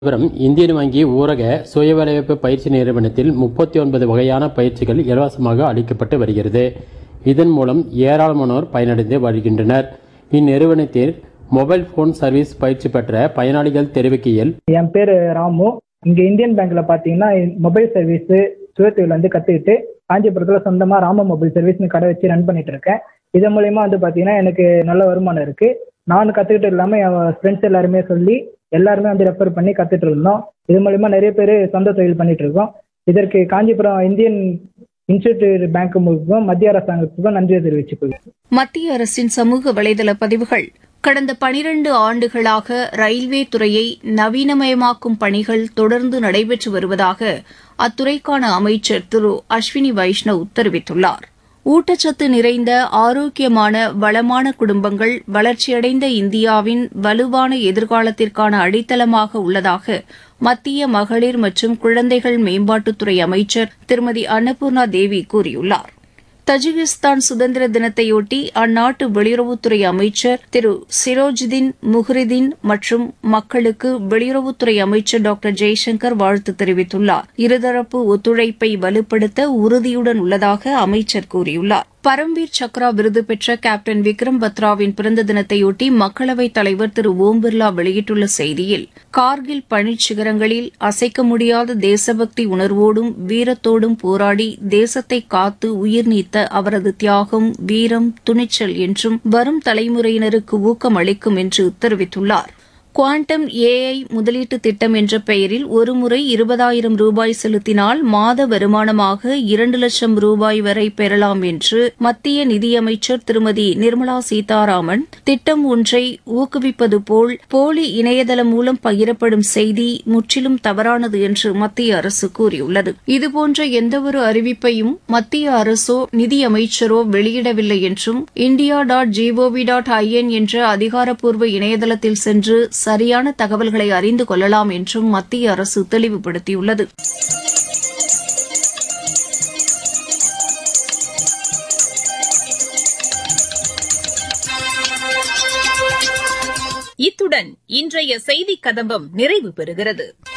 விவரம் இந்தியன் வங்கி ஊரக சுய வேலைவாய்ப்பு பயிற்சி நிறுவனத்தில் முப்பத்தி ஒன்பது வகையான பயிற்சிகள் இலவசமாக அளிக்கப்பட்டு வருகிறது இதன் மூலம் ஏராளமானோர் பயனடைந்து வருகின்றனர் இந்நிறுவனத்தில் மொபைல் போன் சர்வீஸ் பயிற்சி பெற்ற பயனாளிகள் தெரிவிக்கையில் என் பேர் ராமு இங்க இந்தியன் பேங்க்ல பாத்தீங்கன்னா மொபைல் சர்வீஸ் சுயத்தொழில் வந்து கத்துக்கிட்டு காஞ்சிபுரத்துல சொந்தமா ராம மொபைல் சர்வீஸ்னு கடை வச்சு ரன் பண்ணிட்டு இருக்கேன் இதன் மூலியமா வந்து பாத்தீங்கன்னா எனக்கு நல்ல வருமானம் இருக்கு நான் கத்துக்கிட்டு இல்லாம என் ஃப்ரெண்ட்ஸ் எல்லாருமே சொல்லி எல்லாருமே வந்து ரெஃபர் பண்ணி கத்துட்டு இருந்தோம் இது மூலியமா நிறைய பேர் சொந்த தொழில் பண்ணிட்டு இருக்கோம் இதற்கு காஞ்சிபுரம் இந்தியன் இன்ஸ்டிடியூட் பேங்க் மூலமும் மத்திய அரசாங்கத்துக்கும் நன்றியை தெரிவிச்சுக்கொள்கிறேன் மத்திய அரசின் சமூக வலைதள பதிவுகள் கடந்த பனிரண்டு ஆண்டுகளாக ரயில்வே துறையை நவீனமயமாக்கும் பணிகள் தொடர்ந்து நடைபெற்று வருவதாக அத்துறைக்கான அமைச்சர் திரு அஸ்வினி வைஷ்ணவ் தெரிவித்துள்ளார் ஊட்டச்சத்து நிறைந்த ஆரோக்கியமான வளமான குடும்பங்கள் வளர்ச்சியடைந்த இந்தியாவின் வலுவான எதிர்காலத்திற்கான அடித்தளமாக உள்ளதாக மத்திய மகளிர் மற்றும் குழந்தைகள் மேம்பாட்டுத்துறை அமைச்சர் திருமதி அன்னபூர்ணா தேவி கூறியுள்ளார் தஜிகிஸ்தான் சுதந்திர தினத்தையொட்டி அந்நாட்டு வெளியுறவுத்துறை அமைச்சர் திரு சிரோஜுதீன் முஹ்ரிதீன் மற்றும் மக்களுக்கு வெளியுறவுத்துறை அமைச்சர் டாக்டர் ஜெய்சங்கர் வாழ்த்து தெரிவித்துள்ளார் இருதரப்பு ஒத்துழைப்பை வலுப்படுத்த உறுதியுடன் உள்ளதாக அமைச்சர் கூறியுள்ளார் பரம்வீர் சக்ரா விருது பெற்ற கேப்டன் விக்ரம் பத்ராவின் பிறந்த தினத்தையொட்டி மக்களவைத் தலைவர் திரு ஓம் பிர்லா வெளியிட்டுள்ள செய்தியில் கார்கில் பனிச் சிகரங்களில் அசைக்க முடியாத தேசபக்தி உணர்வோடும் வீரத்தோடும் போராடி தேசத்தை காத்து உயிர் நீத்த அவரது தியாகம் வீரம் துணிச்சல் என்றும் வரும் தலைமுறையினருக்கு ஊக்கம் அளிக்கும் என்று தெரிவித்துள்ளார் குவாண்டம் ஏஐ முதலீட்டு திட்டம் என்ற பெயரில் ஒருமுறை இருபதாயிரம் ரூபாய் செலுத்தினால் மாத வருமானமாக இரண்டு லட்சம் ரூபாய் வரை பெறலாம் என்று மத்திய நிதியமைச்சர் திருமதி நிர்மலா சீதாராமன் திட்டம் ஒன்றை ஊக்குவிப்பது போல் போலி இணையதளம் மூலம் பகிரப்படும் செய்தி முற்றிலும் தவறானது என்று மத்திய அரசு கூறியுள்ளது இதுபோன்ற எந்தவொரு அறிவிப்பையும் மத்திய அரசோ நிதியமைச்சரோ வெளியிடவில்லை என்றும் India dot GOV dot IN என்ற அதிகாரப்பூர்வ இணையதளத்தில் சென்று சரியான தகவல்களை அறிந்து கொள்ளலாம் என்றும் மத்திய அரசு தெளிவுபடுத்தியுள்ளது இத்துடன் இன்றைய செய்திக் கதம்பம் நிறைவு பெறுகிறது